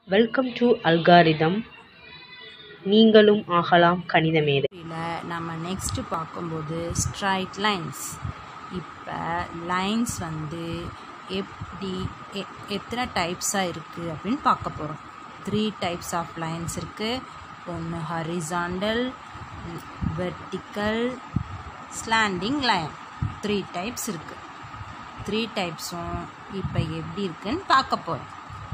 welcome to algorithm நீங்களும் ஆகலாம் கணித மேதை இதில் நம்ம நெக்ஸ்ட்டு பார்க்கும்போது ஸ்ட்ரைட் லைன்ஸ் இப்போ லைன்ஸ் வந்து எப்படி எ- எத்தனை டைப்ஸாக இருக்குது அப்படின்னு பார்க்க போகிறோம் த்ரீ டைப்ஸ் ஆஃப் லைன்ஸ் இருக்குது ஒன்று horizontal vertical slanting line three types இருக்குது த்ரீ டைப்ஸும் இப்போ எப்படி இருக்குன்னு பார்க்க போகிறோம்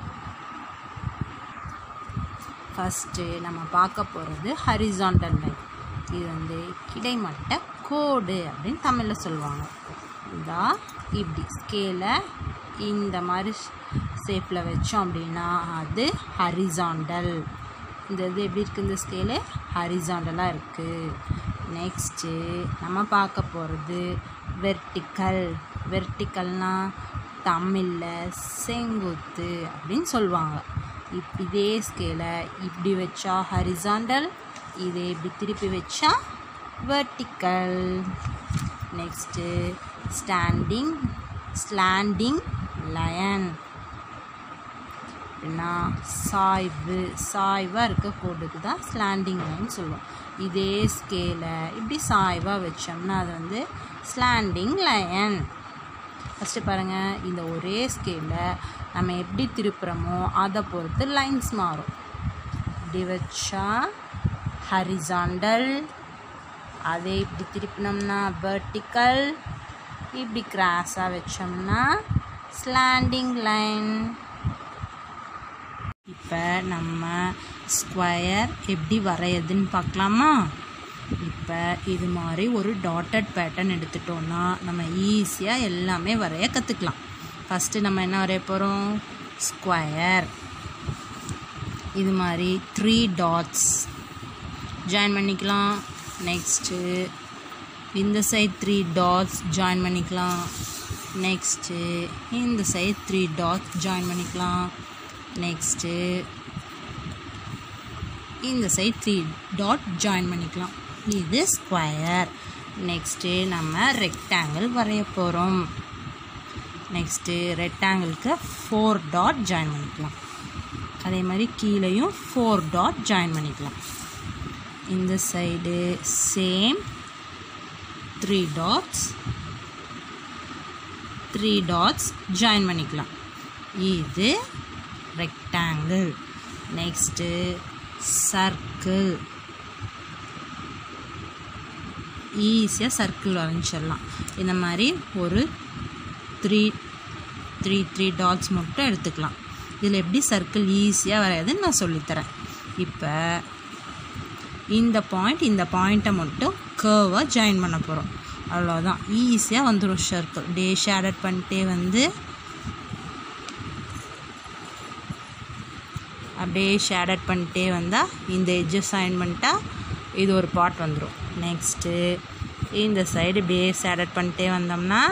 ஃபஸ்ட்டு நம்ம பார்க்க போகிறது ஹரிசாண்டல் லைன் இது வந்து கிடைமட்ட கோடு அப்படின்னு தமிழில் சொல்லுவாங்க இதா இப்படி ஸ்கேலை இந்த மாதிரி ஷேப்பில் வச்சோம் அப்படின்னா அது ஹரிசாண்டல் இந்த இது எப்படி இருக்குது இந்த ஸ்கேலு ஹரிசாண்டலாக இருக்குது நெக்ஸ்ட்டு நம்ம பார்க்க போகிறது வெர்டிக்கல் வெர்டிக்கல்னால் தமிழில் செங்குத்து அப்படின்னு சொல்லுவாங்க இப் இதே ஸ்கேலை இப்படி வச்சா ஹரிசாண்டல் இதே இப்படி திருப்பி வச்சா vertical next standing slanting line அப்படின்னா சாய்வு சாய்வாக இருக்க கோடுக்கு தான் ஸ்லாண்டிங் லைன் சொல்லுவோம் இதே ஸ்கேலை இப்படி சாய்வாக வச்சோம்னா அது வந்து ஸ்லாண்டிங் லயன் ஃபஸ்ட்டு பாருங்கள் இந்த ஒரே ஸ்கேலில் நம்ம எப்படி திருப்புறோமோ அதை பொறுத்து லைன்ஸ் மாறும் இப்படி வச்சா ஹரிசாண்டல் அதே இப்படி திருப்பினோம்னா வெர்டிக்கல் இப்படி கிராஸாக வச்சோம்னா ஸ்லாண்டிங் லைன் இப்போ நம்ம ஸ்கொயர் எப்படி வரையறதுன்னு பார்க்கலாமா இப்போ இது மாதிரி ஒரு டாட்டட் பேட்டர்ன் எடுத்துட்டோம்னா நம்ம ஈஸியாக எல்லாமே வரைய கற்றுக்கலாம் ஃபஸ்ட்டு நம்ம என்ன வரைய போகிறோம் ஸ்கொயர் இது மாதிரி த்ரீ டாட்ஸ் ஜாயின் பண்ணிக்கலாம் நெக்ஸ்ட்டு இந்த சைட் த்ரீ டாட்ஸ் ஜாயின் பண்ணிக்கலாம் நெக்ஸ்ட்டு இந்த சைட் த்ரீ டாட்ஸ் ஜாயின் பண்ணிக்கலாம் நெக்ஸ்ட்டு இந்த சைட் த்ரீ டாட் ஜாயின் பண்ணிக்கலாம் இது ஸ்கொயர் நெக்ஸ்ட்டு நம்ம ரெக்டாங்கிள் வரைய போகிறோம் நெக்ஸ்ட்டு ரெக்டாங்கிளுக்கு ஃபோர் டாட் ஜாயின் பண்ணிக்கலாம் அதே மாதிரி கீழேயும் ஃபோர் டாட் ஜாயின் பண்ணிக்கலாம் இந்த side same three dots three dots join பண்ணிக்கலாம் இது ரெக்டாங்கிள் நெக்ஸ்ட்டு சர்க்கிள் ஈஸியாக சர்க்கிள் வரைஞ்சிடலாம் இந்த மாதிரி ஒரு த்ரீ த்ரீ த்ரீ டாட்ஸ் மட்டும் எடுத்துக்கலாம் இதில் எப்படி சர்க்கிள் ஈஸியாக வரையாதுன்னு நான் சொல்லித்தரேன் இப்போ இந்த பாயிண்ட் இந்த பாயிண்ட்டை மட்டும் கேர்வாக ஜாயின் பண்ண போகிறோம் அவ்வளோதான் ஈஸியாக வந்துடும் சர்க்கிள் டே ஷேடட் பண்ணிட்டே வந்து அப்படியே ஷேடட் பண்ணிட்டே வந்தால் இந்த எட்ஜை சைன் பண்ணிட்டா இது ஒரு பார்ட் வந்துடும் நெக்ஸ்ட்டு இந்த சைடு இப்படியே ஷேடட் பண்ணிட்டே வந்தோம்னா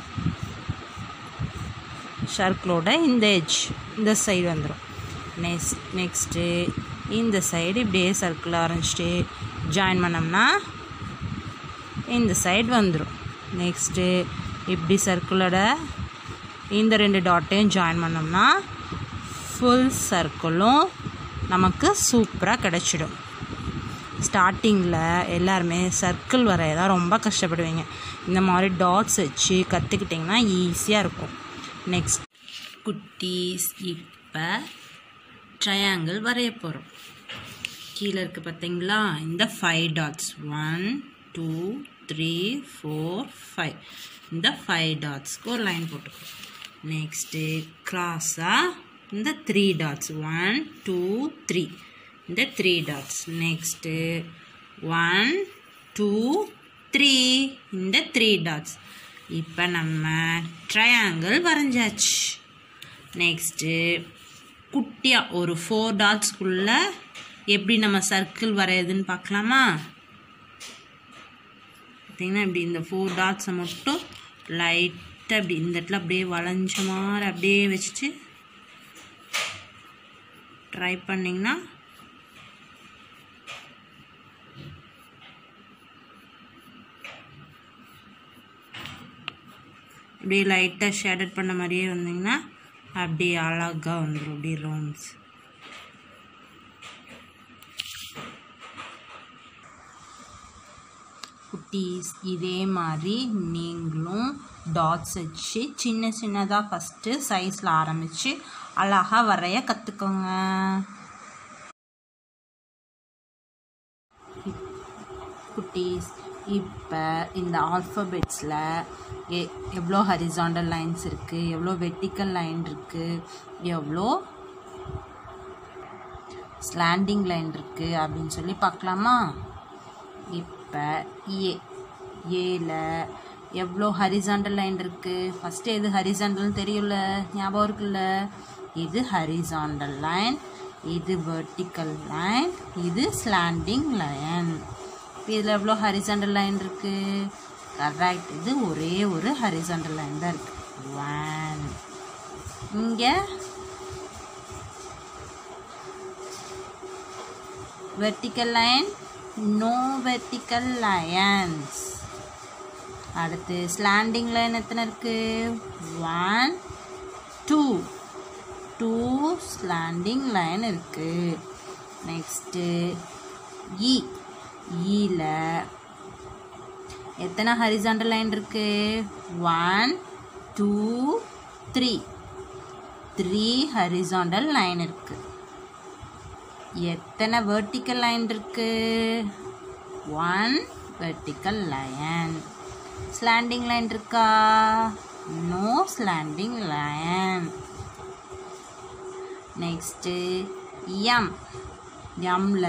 ஷர்க்கிளோட இந்த எட்ஜ் இந்த சைடு வந்துடும் நெக்ஸ்ட் நெக்ஸ்ட்டு இந்த சைடு இப்படியே சர்க்கிள் ஆரம்பிச்சிட்டு ஜாயின் பண்ணோம்னா இந்த சைடு வந்துடும் நெக்ஸ்ட்டு இப்படி சர்க்கிளோட இந்த ரெண்டு டாட்டையும் ஜாயின் பண்ணோம்னா ஃபுல் சர்க்கிளும் நமக்கு சூப்பராக கிடச்சிடும் ஸ்டார்டிங்கில் எல்லாருமே சர்க்கிள் வரைய தான் ரொம்ப கஷ்டப்படுவீங்க இந்த மாதிரி டாட்ஸ் வச்சு கற்றுக்கிட்டிங்கன்னா ஈஸியாக இருக்கும் நெக்ஸ்ட் குட்டீஸ் இப்போ ட்ரையாங்கிள் வரைய போகிறோம் கீழே இருக்குது பார்த்தீங்களா இந்த five dots one two three four five இந்த ஃபைவ் டாட்ஸ்க்கு ஒரு லைன் போட்டுக்கோ நெக்ஸ்ட்டு கிராஸாக இந்த three dots one two three இந்த three dots next one two three இந்த த்ரீ டாட்ஸ் இப்போ நம்ம ட்ரையாங்கிள் வரைஞ்சாச்சு நெக்ஸ்ட்டு குட்டியாக ஒரு ஃபோர் டாட்ஸ்க்குள்ளே எப்படி நம்ம சர்க்கிள் வரையுதுன்னு பார்க்கலாமா பார்த்தீங்கன்னா இப்படி இந்த ஃபோர் டாட்ஸை மட்டும் லைட்டாக இப்படி இந்த இடத்துல அப்படியே வளைஞ்ச மாதிரி அப்படியே வச்சுட்டு ட்ரை பண்ணிங்கன்னா அப்படியே லைட்டாக ஷேடட் பண்ண மாதிரியே வந்தீங்கன்னா அப்படியே அழகாக வந்துடும் அப்படியே ரவுண்ட்ஸ் குட்டீஸ் இதே மாதிரி நீங்களும் டாட்ஸ் வச்சு சின்ன சின்னதாக ஃபஸ்ட்டு சைஸில் ஆரம்பித்து அழகாக வரைய கற்றுக்கோங்க குட்டீஸ் இப்போ இந்த ஆல்ஃபபெட்ஸில் எ எவ்வளோ ஹரிசாண்டல் லைன்ஸ் இருக்குது எவ்வளோ வெர்டிக்கல் லைன் இருக்குது எவ்வளோ ஸ்லாண்டிங் லைன் இருக்குது அப்படின்னு சொல்லி பார்க்கலாமா இப்போ ஏ ஏல எவ்வளோ ஹரிசாண்டல் லைன் இருக்குது ஃபஸ்ட்டு எது ஹரிசாண்டல்னு தெரியும்ல ஞாபகம் இருக்குல்ல இது ஹரிசாண்டல் லைன் இது வெர்டிக்கல் லைன் இது ஸ்லாண்டிங் லைன் இதில் எவ்வளோ ஹரிசாண்டல் லைன் இருக்குது கரெக்ட் இது ஒரே ஒரு ஹரிசாண்டல் லைன் தான் இருக்குது ஒன் இங்கே vertical line no vertical lines அடுத்து ஸ்லாண்டிங் லைன் எத்தனை இருக்குது one two two slanting line இருக்குது நெக்ஸ்ட்டு இ ஈல எத்தனை ஹரிசாண்டல் லைன் இருக்குது one two three three horizontal line இருக்குது எத்தனை வெர்டிக்கல் லைன் இருக்கு one vertical line slanting line இருக்கா no slanting line next M எம்ல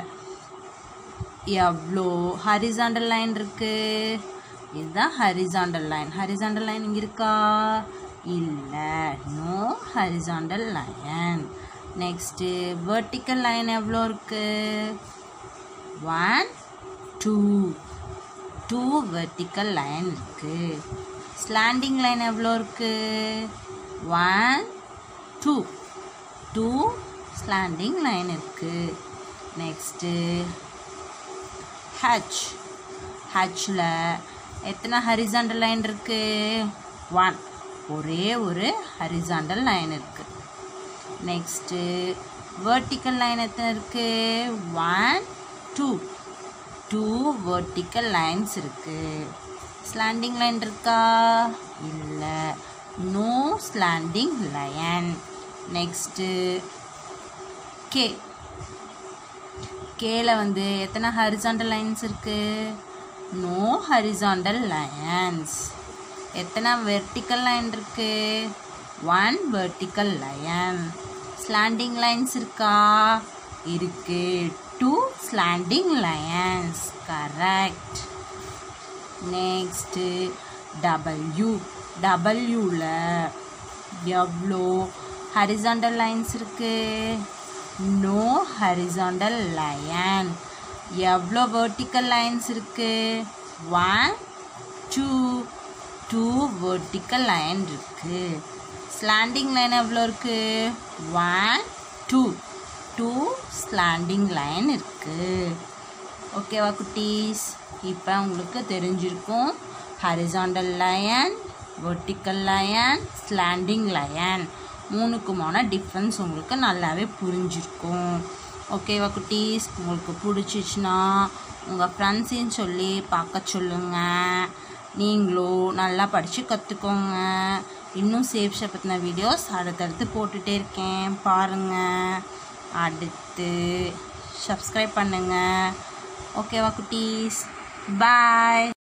எவ்வளோ ஹரிசாண்டல் லைன் இருக்கு இதுதான் ஹரிசாண்டல் லைன் ஹரிசாண்டல் லைன் இங்கே இருக்கா இல்லை no horizontal line next vertical line எவ்வளோ இருக்குது one two two vertical line இருக்குது ஸ்லாண்டிங் லைன் எவ்வளோ இருக்குது one two two slanting line இருக்குது நெக்ஸ்ட்டு ஹச் ஹச்சில் எத்தனை ஹரிசாண்டல் லைன் இருக்குது ஒன் ஒரே ஒரு ஹரிசாண்டல் லைன் இருக்குது நெக்ஸ்ட்டு வெர்டிக்கல் லைன் எத்தனை இருக்குது one two two vertical lines இருக்குது ஸ்லாண்டிங் லைன் இருக்கா இல்லை no slanting line next K கேல வந்து எத்தனை ஹரிசாண்டல் லைன்ஸ் இருக்குது நோ ஹரிசாண்டல் லைன்ஸ் எத்தனை வெர்டிக்கல் லைன் இருக்குது one vertical line slanting lines இருக்கா இருக்கு two slanting lines correct next W டபுள்யூவில் எவ்வளோ ஹரிசாண்டல் லைன்ஸ் இருக்குது நோ ஹரிசாண்டல் லைன் எவ்வளோ வெர்டிக்கல் லைன்ஸ் இருக்குது one two two vertical line இருக்குது ஸ்லாண்டிங் லைன் எவ்வளோ இருக்குது one two two slanting line இருக்குது ஓகேவா குட்டீஸ் இப்போ உங்களுக்கு தெரிஞ்சிருக்கும் horizontal line vertical line slanting line மூணுக்குமான டிஃப்ரென்ஸ் உங்களுக்கு நல்லாவே புரிஞ்சிருக்கும் ஓகேவா குட்டீஸ் உங்களுக்கு பிடிச்சிச்சுன்னா உங்கள் ஃப்ரெண்ட்ஸையும் சொல்லி பார்க்க சொல்லுங்கள் நீங்களும் நல்லா படித்து கற்றுக்கோங்க இன்னும் சேஃப்ஸை பற்றின வீடியோஸ் அடுத்தடுத்து போட்டுகிட்டே இருக்கேன் பாருங்கள் அடுத்து சப்ஸ்கிரைப் பண்ணுங்கள் ஓகேவா குட்டீஸ் பாய்